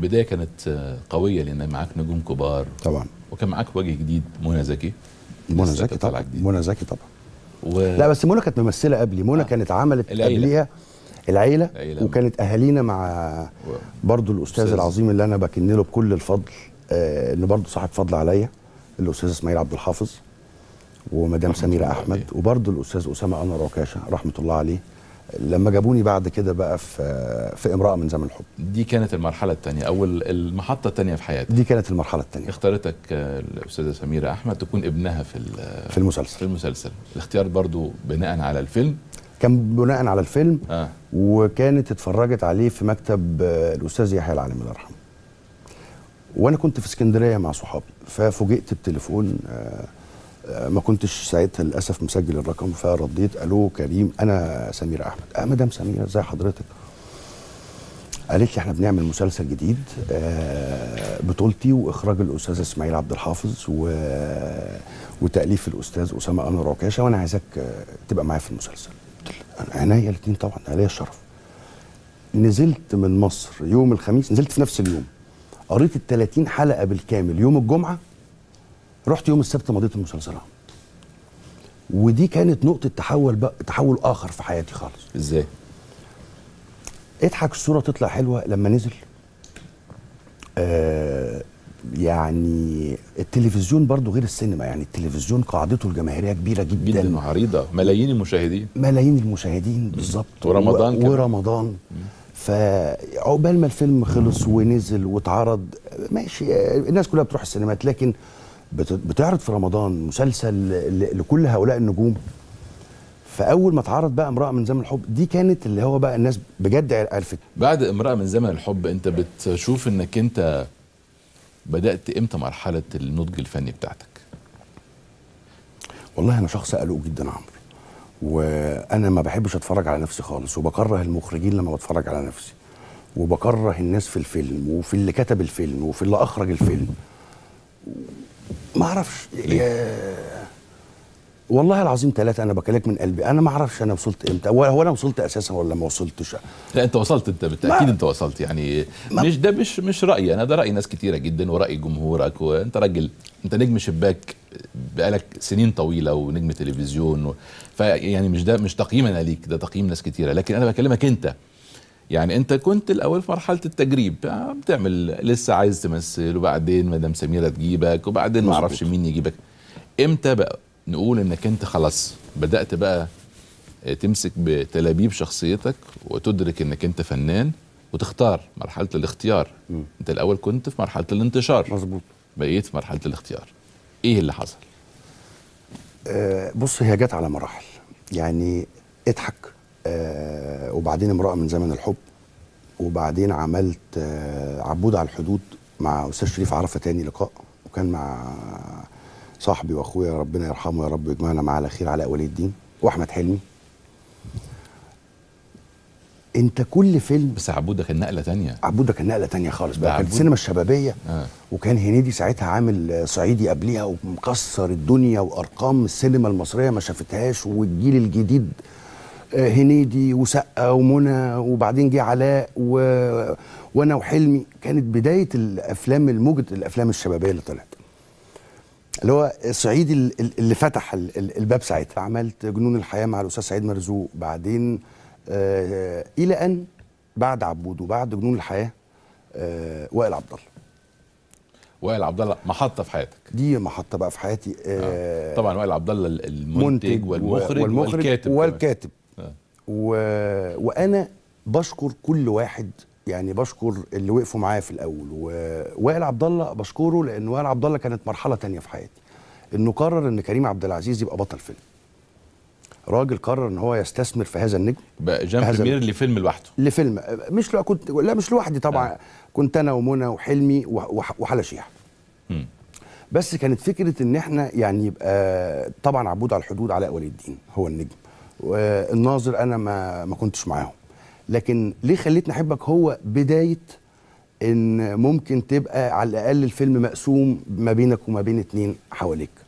البدايه كانت آه، قويه لان معاك نجوم كبار طبعا وكان معاك وجه جديد منى زكي منى لسه زكي كانت طالعة طبعا جديد. منى زكي طبعا و... لا بس منى كانت ممثله قبلي منى آه. كانت عملت العيلة. قبليها العيله, العيلة. وكانت اهالينا مع و- برضو الاستاذ أستاذ. العظيم اللي انا بكن له بكل الفضل آه انه برضو صاحب فضل عليا الاستاذ اسماعيل عبد الحافظ ومدام رحمة سميره الله احمد عليه. وبرضو الاستاذ اسامه انور عكاشه رحمه الله عليه لما جابوني بعد كده بقى في في امراه من زمن الحب دي كانت المرحله الثانيه او ال- المحطه الثانيه في حياتك دي كانت المرحله الثانيه اختارتك آه، الاستاذه سميره احمد تكون ابنها في ال- في المسلسل في المسلسل الاختيار برضو بناء على الفيلم كان بناء على الفيلم اه وكانت اتفرجت عليه في مكتب آه، الاستاذ يحيى العالم الله يرحمه وانا كنت في اسكندريه مع صحابي ففوجئت بتليفون آه، آه، ما كنتش ساعتها للاسف مسجل الرقم فرديت الو كريم انا سميره احمد اه مدام سميره ازي حضرتك قالت لي احنا بنعمل مسلسل جديد آه، بطولتي واخراج الاستاذ اسماعيل عبد الحافظ و... وتاليف الاستاذ اسامه انور عكاشه وانا عايزاك آه، تبقى معايا في المسلسل قلت لها عينيا الاثنين طبعا أنا ليا الشرف نزلت من مصر يوم الخميس نزلت في نفس اليوم قريت ال 30 حلقه بالكامل يوم الجمعه رحت يوم السبت مضيت المسلسل ودي كانت نقطه تحول بقى تحول اخر في حياتي خالص ازاي اضحك الصوره تطلع حلوه لما نزل آه يعني التلفزيون برضو غير السينما يعني التلفزيون قاعدته الجماهيريه كبيره جدا, جدا وعريضه ملايين المشاهدين ملايين المشاهدين بالظبط ورمضان و- كمان. ورمضان فعقبال ما الفيلم خلص ونزل واتعرض ماشي آه، الناس كلها بتروح السينمات لكن بت- بتعرض في رمضان مسلسل ل- لكل هؤلاء النجوم فاول ما اتعرض بقى امراه من زمن الحب دي كانت اللي هو بقى الناس بجد عرفت بعد امراه من زمن الحب انت بتشوف انك انت بدات امتى مرحله النضج الفني بتاعتك والله انا شخص قلق جدا عمرو وانا ما بحبش اتفرج على نفسي خالص وبكره المخرجين لما بتفرج على نفسي وبكره الناس في الفيلم وفي اللي كتب الفيلم وفي اللي اخرج الفيلم ما اعرفش يا- والله العظيم ثلاثة أنا بكلمك من قلبي أنا ما أعرفش أنا وصلت إمتى هو هو أنا وصلت أساسا ولا ما وصلتش لا انت وصلت انت بالتاكيد ما- انت وصلت يعني ما- مش ده مش مش رايي انا ده راي ناس كتيره جدا وراي جمهورك وانت راجل انت نجم شباك بقالك سنين طويله ونجم تلفزيون و... فيعني مش ده مش تقييم انا ليك ده تقييم ناس كتيره لكن انا بكلمك انت يعني انت كنت الاول في مرحله التجريب آه، بتعمل لسه عايز تمثل وبعدين مدام سميره تجيبك وبعدين ما مظبوط. اعرفش مين يجيبك امتى بقى نقول انك انت خلاص بدات بقى تمسك بتلابيب شخصيتك وتدرك انك انت فنان وتختار مرحله الاختيار مم. انت الاول كنت في مرحله الانتشار مظبوط بقيت في مرحله الاختيار ايه اللي حصل آه، بص هي جت على مراحل يعني اضحك آه وبعدين امرأة من زمن الحب وبعدين عملت آه عبود على الحدود مع أستاذ شريف عرفة تاني لقاء وكان مع صاحبي واخويا ربنا يرحمه يا رب ويجمعنا معاه على خير علاء ولي الدين واحمد حلمي انت كل فيلم بس عبود ده كان نقله تانية عبود ده كان نقله تانية خالص ده بقى كانت عبود. السينما الشبابيه آه. وكان هنيدي ساعتها عامل آه، صعيدي قبليها ومكسر الدنيا وارقام السينما المصريه ما شافتهاش والجيل الجديد آه، هنيدي وسقا ومنى وبعدين جه علاء و... وانا وحلمي كانت بدايه الافلام الموجة الافلام الشبابيه اللي طلعت اللي هو صعيدي ال- ال- اللي فتح ال- ال- الباب ساعتها عملت جنون الحياه مع الاستاذ سعيد مرزوق بعدين آه الى ان بعد عبود وبعد جنون الحياه آه وائل عبد الله وائل عبد الله محطه في حياتك دي محطه بقى في حياتي آه طبعا وائل عبد الله المنتج و- والمخرج, والمخرج والكاتب كمان. والكاتب آه. و... وانا بشكر كل واحد يعني بشكر اللي وقفوا معايا في الاول ووائل عبد الله بشكره لان وائل عبد الله كانت مرحله تانية في حياتي انه قرر ان كريم عبد العزيز يبقى بطل فيلم راجل قرر ان هو يستثمر في هذا النجم بقى جان هذا- بريمير لفيلم لوحده لفيلم مش لو كنت لا مش لوحدي طبعا آه. آه. كنت انا ومنى وحلمي وح- وح- وحلا شيحه مم. بس كانت فكره ان احنا يعني يبقى طبعا عبود على الحدود علاء ولي الدين هو النجم والناظر انا ما ما كنتش معاهم لكن ليه خليتني احبك هو بدايه ان ممكن تبقى على الاقل الفيلم مقسوم ما بينك وما بين اتنين حواليك